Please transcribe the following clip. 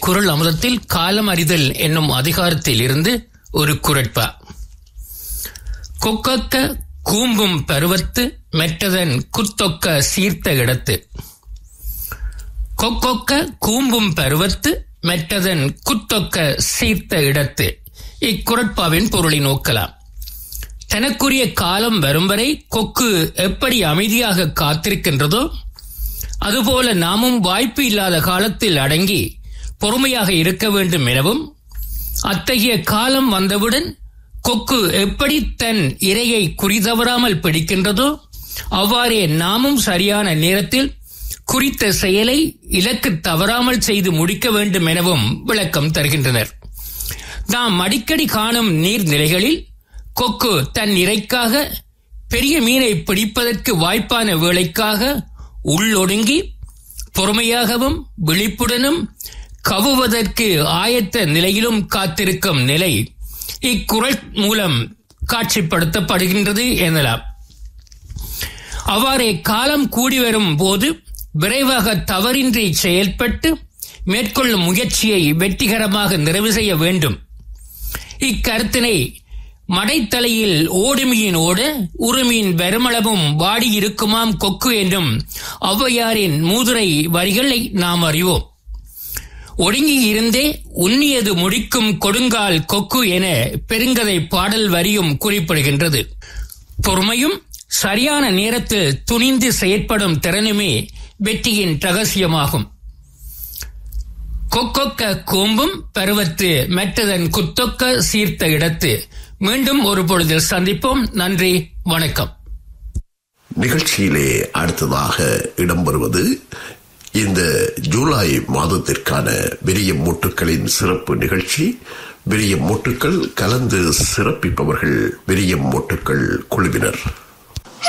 குரல் அமுதத்தில் காலம் அறிதல் என்னும் அதிகாரத்தில் இருந்து ஒரு குரட்பா கொக்கக்க கூம்பும் பருவத்து மெட்டதன் குத்தொக்க சீர்த்த இடத்து கொக்கொக்க கூம்பும் பருவத்து மெட்டதன் குத்தொக்க சீர்த்த இடத்து இக்குரட்பாவின் பொருளை நோக்கலாம் தனக்குரிய காலம் வரும் வரை கொக்கு எப்படி அமைதியாக காத்திருக்கின்றதோ அதுபோல நாமும் வாய்ப்பு இல்லாத காலத்தில் அடங்கி பொறுமையாக இருக்க வேண்டும் எனவும் அத்தகைய காலம் வந்தவுடன் கொக்கு எப்படி தன் இரையை குறிதவறாமல் பிடிக்கின்றதோ அவ்வாறே நாமும் சரியான நேரத்தில் குறித்த செயலை இலக்கு தவறாமல் செய்து முடிக்க வேண்டும் எனவும் விளக்கம் தருகின்றனர் நாம் அடிக்கடி காணும் நீர்நிலைகளில் கொக்கு தன் இறைக்காக பெரிய மீனை பிடிப்பதற்கு வாய்ப்பான வேளைக்காக உள்ளொடுங்கி பொறுமையாகவும் விழிப்புடனும் கவுவதற்கு ஆயத்த நிலையிலும் காத்திருக்கும் நிலை இக்குறள் மூலம் காட்சிப்படுத்தப்படுகின்றது எனலாம் அவ்வாறே காலம் கூடி வரும் போது விரைவாக தவறின்றி செயல்பட்டு மேற்கொள்ளும் முயற்சியை வெற்றிகரமாக நிறைவு செய்ய வேண்டும் இக்கருத்தினை மடைத்தலையில் ஓடுமியின் ஓட உருமியின் வருமளவும் வாடி இருக்குமாம் கொக்கு என்றும் ஔவையாரின் மூதுரை வரிகளை நாம் அறிவோம் ஒடுங்கி இருந்தே உன்னியது முடிக்கும் கொடுங்கால் கொக்கு என பெருங்கதை பாடல் வரியும் குறிப்பிடுகின்றது பொறுமையும் சரியான நேரத்தில் துணிந்து செயற்படும் திறனுமே வெற்றியின் ரகசியமாகும் கொக்கொக்க கூம்பும் பருவத்து மெட்டதன் குத்தொக்க சீர்த்த இடத்து மீண்டும் ஒரு பொழுதில் சந்திப்போம் நன்றி வணக்கம் நிகழ்ச்சியிலே அடுத்ததாக இடம்பெறுவது இந்த ஜூலை மாதத்திற்கான விரியம் மூட்டுக்களின் சிறப்பு நிகழ்ச்சி விரியம் மூட்டுக்கள் கலந்து சிறப்பிப்பவர்கள் விரியம் மூட்டுக்கள் குழுவினர்